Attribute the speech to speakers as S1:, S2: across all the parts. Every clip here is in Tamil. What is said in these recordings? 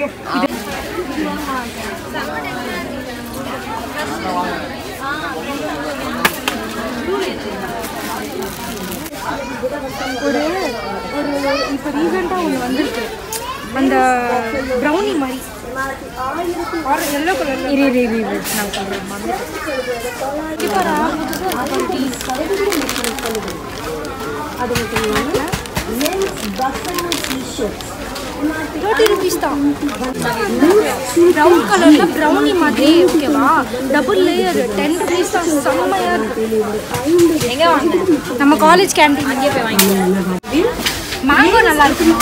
S1: ஒரு ஒரு இப்போ ரீசெண்டாக ஒன்று வந்திருக்கு அந்த ப்ரௌனி மாதிரி எல்லோ கலர் இரு இரு இரு இரு நான் சொல்கிறேன்
S2: அது மட்டும் இல்லாமல் mens buffalo t-shirts
S1: thirty rupees தான் ப்ரௌன் கலரில் ப்ரௌனி மாதிரி ஓகேவா டபுள் லேயர் டென் ருபீஸ் தான் செம்மையாக இருக்கு எங்கே வாங்க நம்ம காலேஜ் கேண்டீன் அங்கேயே போய் வாங்கி மேங்கோ நல்லா இருக்குமா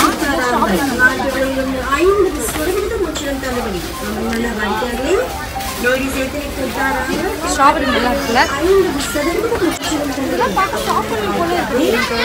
S2: ஐம்பது சதவீதம் முற்றிலும் தள்ளுபடி நல்ல வாங்கியார்களே லேடிஸ் எத்தனை கொடுத்தாராங்க
S1: ஸ்ட்ராபெரி நல்லா இருக்குல்ல
S2: ஐம்பது சதவீதம் முற்றிலும் தள்ளுபடி
S1: இதெல்லாம் பார்க்க சாப்பிடணும் போல இருக்கு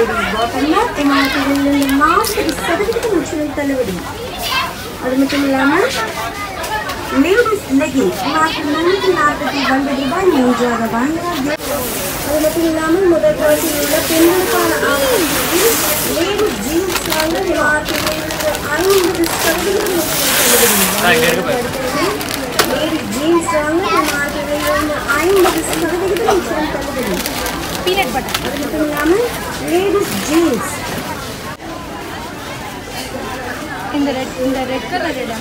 S2: நாற்பது சதவீதம் முற்றிலும் தள்ளுபடி அது மட்டும் இல்லாமல் லேடிஸ் லெகின்ஸ் மாற்று நூற்றி நாற்பத்தி ஒன்பது ரூபாய் மூன்றாக வாங்கினார்கள் அது மட்டும் இல்லாமல் முதல் குவாலிட்டியில் உள்ள பெண்களுக்கான ஆடைகளில் லேடிஸ் ஜீன்ஸ் வாங்க மாற்று ஐம்பது சதவீதம் முற்றிலும் தள்ளுபடி லேடிஸ் ஜீன்ஸ் வாங்க மாற்று ஐம்பது சதவீதம் முற்றிலும் தள்ளுபடி
S1: பீனட் பட்டர்
S2: அது மட்டும் இல்லாமல் லேடிஸ் ஜீன்ஸ்
S1: இந்த ரெட் இந்த ரெட் கலர் இடம்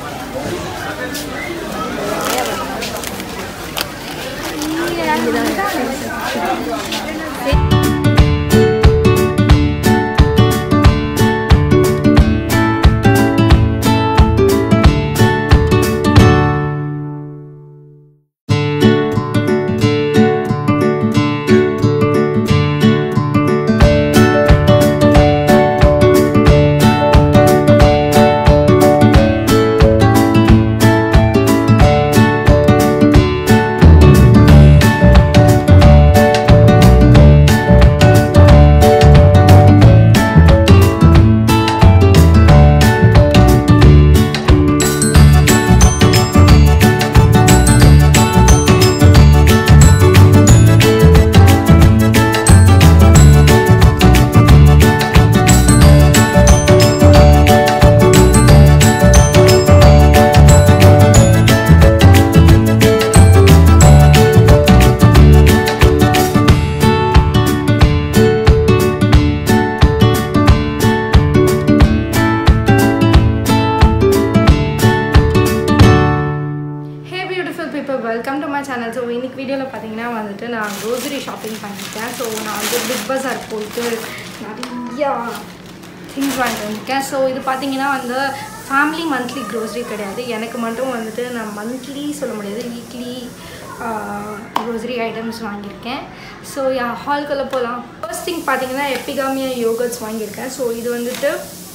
S1: hey beautiful people welcome to my channel so இன்னைக்கு வீடியோவில் பார்த்தீங்கன்னா வந்துட்டு நான் க்ரோசரி ஷாப்பிங் பண்ணியிருக்கேன் ஸோ நான் வந்து பிக் பஸார் போயிட்டு நிறையா திங்ஸ் வாங்கிட்டு வந்திருக்கேன் ஸோ இது பார்த்தீங்கன்னா வந்து ஃபேமிலி மந்த்லி க்ரோசரி கிடையாது எனக்கு மட்டும் வந்துட்டு நான் மந்த்லி சொல்ல முடியாது வீக்லி க்ரோசரி ஐட்டம்ஸ் வாங்கியிருக்கேன் ஸோ யா ஹால்குள்ளே போகலாம் ஃபர்ஸ்ட் திங் பார்த்தீங்கன்னா எப்பிகாமியா யோகர்ட்ஸ் வாங்கியிருக்கேன் ஸோ இது வந்துட்டு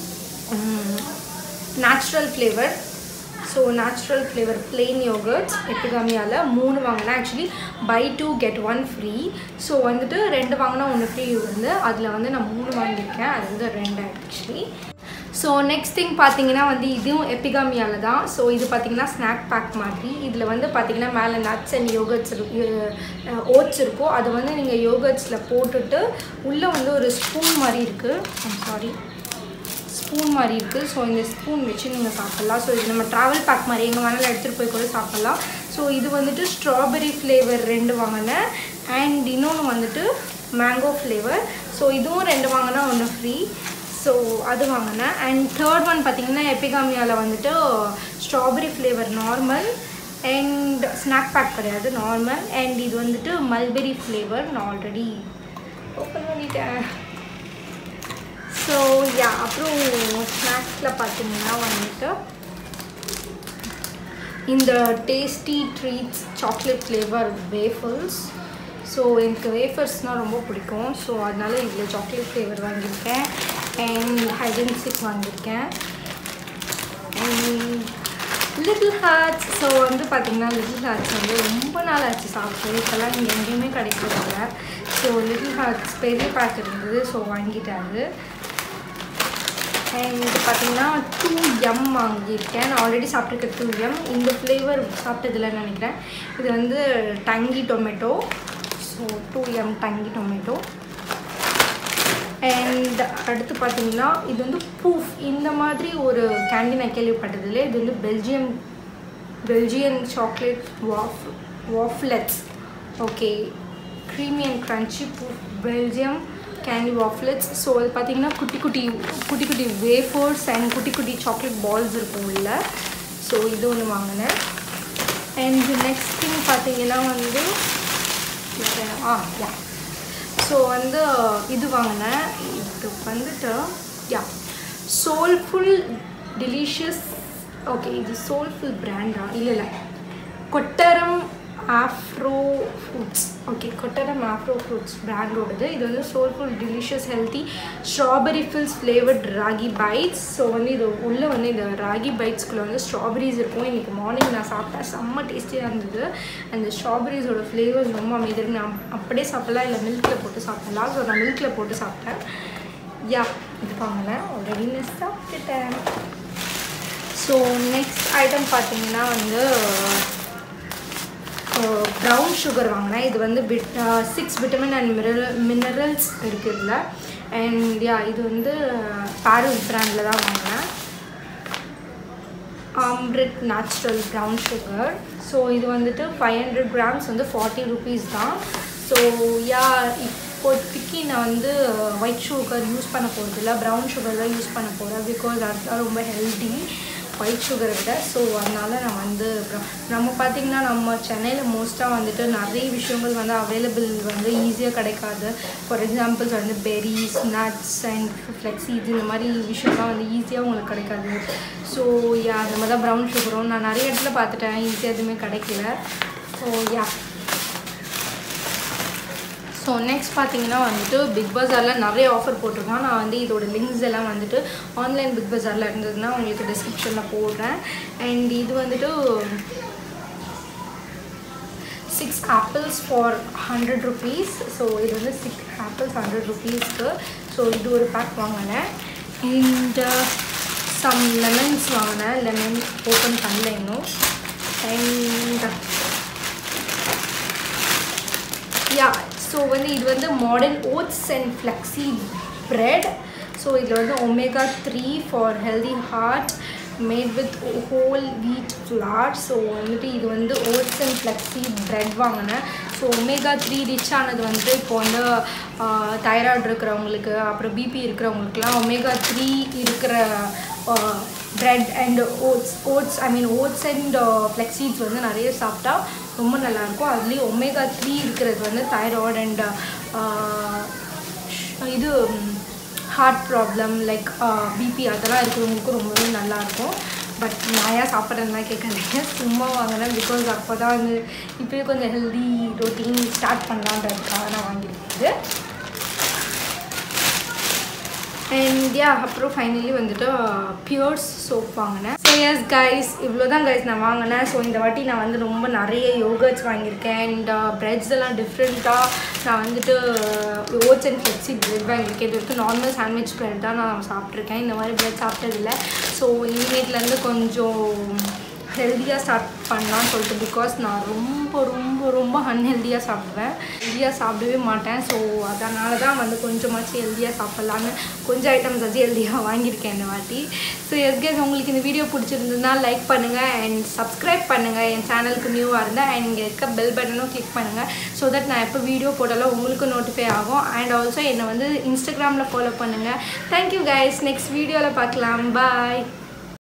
S1: natural flavour so natural flavour plain yogurts எப்பிகாமியாவில் மூணு வாங்கினேன் actually buy two get one free so வந்துட்டு ரெண்டு வாங்கினா ஒன்று ஃப்ரீ வந்து அதில் வந்து நான் மூணு வாங்கியிருக்கேன் அது வந்து ரெண்டு ஆக்சுவலி ஸோ நெக்ஸ்ட் திங் பார்த்தீங்கன்னா வந்து இதுவும் எப்பிகாமியாவில் தான் ஸோ இது பார்த்தீங்கன்னா ஸ்நாக் பேக் மாதிரி இதில் வந்து பார்த்தீங்கன்னா மேலே நட்ஸ் அண்ட் யோகர்ட்ஸ் ஓட்ஸ் இருக்கும் அதை வந்து நீங்கள் யோகர்ட்ஸில் போட்டுட்டு உள்ளே வந்து ஒரு ஸ்பூன் மாதிரி இருக்குது சாரி ஸ்பூன் மாதிரி இருக்குது ஸோ இந்த ஸ்பூன் வச்சு நீங்கள் சாப்பிட்லாம் ஸோ இது நம்ம ட்ராவல் பேக் மாதிரி எங்கே வேணாலும் எடுத்துகிட்டு போய் கூட சாப்பிட்லாம் ஸோ இது வந்துட்டு ஸ்ட்ராபெரி ஃப்ளேவர் ரெண்டு வாங்கினேன் அண்ட் இன்னொன்று வந்துட்டு மேங்கோ ஃப்ளேவர் ஸோ இதுவும் ரெண்டு வாங்கினா ஒன்று ஃப்ரீ ஸோ அது வாங்கினேன் அண்ட் தேர்ட் ஒன் பார்த்தீங்கன்னா எப்பிகாமியாவில் வந்துட்டு strawberry flavour normal and snack pack கிடையாது நார்மல் அண்ட் இது வந்துட்டு மல்பெரி ஃப்ளேவர் நான் ஆல்ரெடி ஓப்பன் பண்ணிட்டேன் ஸோ யா அப்புறம் ஸ்நாக்ஸில் பார்த்தீங்கன்னா வந்துட்டு இந்த tasty treats chocolate flavour waffles so எனக்கு வேஃபர்ஸ்னால் ரொம்ப பிடிக்கும் ஸோ அதனால இதில் சாக்லேட் ஃப்ளேவர் வாங்கியிருக்கேன் அண்ட் ஹைடன் சிக் வாங்கியிருக்கேன் லிட்டில் ஹார்ட்ஸ் ஸோ வந்து பார்த்திங்கன்னா லிட்டில் ஹார்ட்ஸ் வந்து ரொம்ப நாள் ஆச்சு சாப்பிட்டு இப்போல்லாம் இங்கே எங்கேயுமே கிடைக்கிறதில்ல ஸோ லிட்டில் ஹார்ட்ஸ் பெரிய பேக் இருந்தது ஸோ வாங்கிட்டாரு அண்ட் பார்த்தீங்கன்னா டூ எம் வாங்கியிருக்கேன் நான் ஆல்ரெடி சாப்பிட்ருக்க டூ எம் இந்த ஃப்ளேவர் சாப்பிட்டதில்லன்னு நினைக்கிறேன் இது வந்து tangy tomato so too yum tangy tomato and அடுத்து பார்த்தீங்கன்னா இது வந்து பூஃப் இந்த மாதிரி ஒரு கேண்டி நான் கேள்விப்பட்டதில்லை இது வந்து Belgium Belgian chocolate waf wafflets okay creamy and crunchy பூஃப் பெல்ஜியம் கேண்டி வாஃப்லெட்ஸ் ஸோ அது பார்த்தீங்கன்னா குட்டி குட்டி குட்டி குட்டி வேஃபர்ஸ் அண்ட் குட்டி குட்டி சாக்லேட் பால்ஸ் இருக்கும் உள்ள ஸோ இது ஒன்று வாங்கினேன் அண்ட் நெக்ஸ்ட் திங் பார்த்தீங்கன்னா வந்து ஆ யா ஸோ வந்து இது வாங்கினேன் இது வந்துட்டு யா சோல்ஃபுல் டெலிஷியஸ் ஓகே இது சோல்ஃபுல் பிராண்டா இல்லை இல்லை Kottaram agro fruits okay Kottaram agro fruits பிராண்டோடது இது வந்து soulful delicious healthy strawberry fills flavoured ragi bites so வந்து இது உள்ளே வந்து இந்த ராகி பைட்ஸ்குள்ளே வந்து ஸ்ட்ராபெரிஸ் இருக்கும் இன்றைக்கி மார்னிங் நான் சாப்பிட்டேன் செம்ம டேஸ்டியாக இருந்தது அந்த ஸ்ட்ராபெரிஸோட ஃப்ளேவர்ஸ் ரொம்ப அமைதியாக நான் அப்படியே சாப்பிடலாம் இல்லை மில்கில் போட்டு சாப்பிடலாம் ஸோ நான் மில்கில் போட்டு சாப்பிட்டேன் யா இது வாங்கினேன் ஆல்ரெடி நான் சாப்பிட்டுட்டேன் ஸோ நெக்ஸ்ட் ஐட்டம் பார்த்தீங்கன்னா வந்து ப்ரௌன் சுகர் வாங்கினேன் இது வந்து பிட் six vitamin and mineral minerals இருக்குது இதில் அண்ட் யா இது வந்து பாரஸ் பிராண்டில் தான் வாங்கினேன் Amrit natural brown sugar so இது வந்துட்டு ஃபைவ் ஹண்ட்ரட் கிராம்ஸ் வந்து ஃபார்ட்டி ருபீஸ் தான் ஸோ யா இப்போதைக்கு நான் வந்து ஒயிட் சுகர் யூஸ் பண்ண போகிறதில்ல ப்ரௌன் சுகர் தான் யூஸ் பண்ண போகிறேன் பிகாஸ் அதுதான் ரொம்ப ஹெல்தி ஒயிட் சுகரை விட ஸோ அதனால் நான் வந்து அப்புறம் நம்ம பார்த்திங்கன்னா நம்ம சென்னையில் மோஸ்ட்டாக வந்துட்டு நிறைய விஷயங்கள் வந்து அவைலபிள் வந்து ஈஸியாக கிடைக்காது ஃபார் எக்ஸாம்பிள்ஸ் வந்து பெரிஸ் நட்ஸ் அண்ட் ஃப்ளெக்ஸீட்ஸ் இந்த மாதிரி விஷயம்லாம் வந்து ஈஸியாக உங்களுக்கு கிடைக்காது ஸோ யா அந்த மாதிரி தான் ப்ரௌன் சுகரும் நான் நிறைய இடத்துல பார்த்துட்டேன் ஈஸியாக எதுவுமே கிடைக்கல ஸோ யா ஸோ நெக்ஸ்ட் பார்த்தீங்கன்னா வந்துட்டு பிக் பஜாரில் நிறைய ஆஃபர் போட்டிருக்கான் நான் வந்து இதோட லிங்க்ஸ் எல்லாம் வந்துட்டு ஆன்லைன் பிக் பஜாரில் இருந்ததுன்னா உங்களுக்கு டிஸ்கிரிப்ஷனில் போடுறேன் அண்ட் இது வந்துட்டு six apples for hundred rupees so இது வந்து சிக்ஸ் ஆப்பிள்ஸ் ஹண்ட்ரட் ருபீஸ்க்கு ஸோ இது ஒரு பேக் வாங்கினேன் அண்ட் சம் லெமன்ஸ் வாங்கினேன் லெமன் ஓப்பன் பண்ணல இன்னும் அண்ட் யா ஸோ வந்து இது வந்து modern oats and flexi bread so இதில் வந்து omega three for healthy heart made with whole wheat flour so வந்துட்டு இது வந்து ஓட்ஸ் அண்ட் ஃப்ளெக்ஸி பிரெட் வாங்கினேன் ஸோ ஒமேகா த்ரீ ரிச் ஆனது வந்துட்டு இப்போ வந்து தைராய்டு இருக்கிறவங்களுக்கு அப்புறம் பிபி இருக்கிறவங்களுக்குலாம் ஒமேகா த்ரீ இருக்கிற bread and oats oats I mean oats and flaxseeds வந்து நிறைய சாப்பிட்டா ரொம்ப நல்லாயிருக்கும் அதுலேயும் ஒமேகா த்ரீ இருக்கிறது வந்து தைராய்டு அண்ட் இது ஹார்ட் ப்ராப்ளம் லைக் பிபி அதெல்லாம் இருக்கிறவங்களுக்கும் ரொம்பவே நல்லாயிருக்கும் பட் நான் ஏன் சாப்பிட்றேன்னா கேட்காதீங்க சும்மா வாங்கினேன் பிகாஸ் அப்போ தான் வந்து இப்போயே கொஞ்சம் ஹெல்தி ரொட்டீன் ஸ்டார்ட் பண்ணலான்றதுக்காக நான் வாங்கியிருக்கேன் அண்ட் யா அப்புறம் ஃபைனலி வந்துட்டு பியூர்ஸ் சோப் வாங்கினேன் ஸோ எஸ் கைஸ் இவ்வளோ தான் கைஸ் நான் வாங்கினேன் ஸோ இந்த வாட்டி நான் வந்து ரொம்ப நிறைய யோகர்ட்ஸ் வாங்கியிருக்கேன் அண்ட் ப்ரெட்ஸ் எல்லாம் டிஃப்ரெண்ட்டாக நான் வந்துட்டு ஓட்ஸ் அண்ட் ஃப்ளெக்ஸி ப்ரெட் வாங்கியிருக்கேன் இது வரைக்கும் நார்மல் சாண்ட்விச் ப்ரெட் தான் நான் சாப்பிட்ருக்கேன் இந்த மாதிரி ப்ரெட் சாப்பிட்டதில்ல ஸோ இனிமேட்லேருந்து கொஞ்சம் ஹெல்த்தியாக ஸ்டார்ட் பண்ணலான்னு சொல்லிட்டு பிகாஸ் நான் ரொம்ப ரொம்ப ரொம்ப அன்ஹெல்த்தியாக சாப்பிடுவேன் ஹெல்த்தியாக சாப்பிடவே மாட்டேன் ஸோ அதனால தான் வந்து கொஞ்சமாச்சும் ஹெல்த்தியாக சாப்பிட்லான்னு கொஞ்சம் ஐட்டம்ஸ் வச்சு ஹெல்த்தியாக வாங்கியிருக்கேன் இந்த வாட்டி ஸோ எஸ்கேஸ் உங்களுக்கு இந்த வீடியோ பிடிச்சிருந்ததுன்னா லைக் பண்ணுங்கள் அண்ட் சப்ஸ்கிரைப் பண்ணுங்கள் என் சேனலுக்கு நியூவாக இருந்தால் அண்ட் இங்கே இருக்க பெல் பட்டனும் கிளிக் பண்ணுங்கள் ஸோ தட் நான் எப்போ வீடியோ போட்டாலும் உங்களுக்கு நோட்டிஃபை ஆகும் அண்ட் ஆல்சோ என்னை வந்து இன்ஸ்டாகிராமில் ஃபாலோ பண்ணுங்கள் தேங்க்யூ கைஸ் நெக்ஸ்ட் வீடியோவில் பார்க்கலாம் பாய்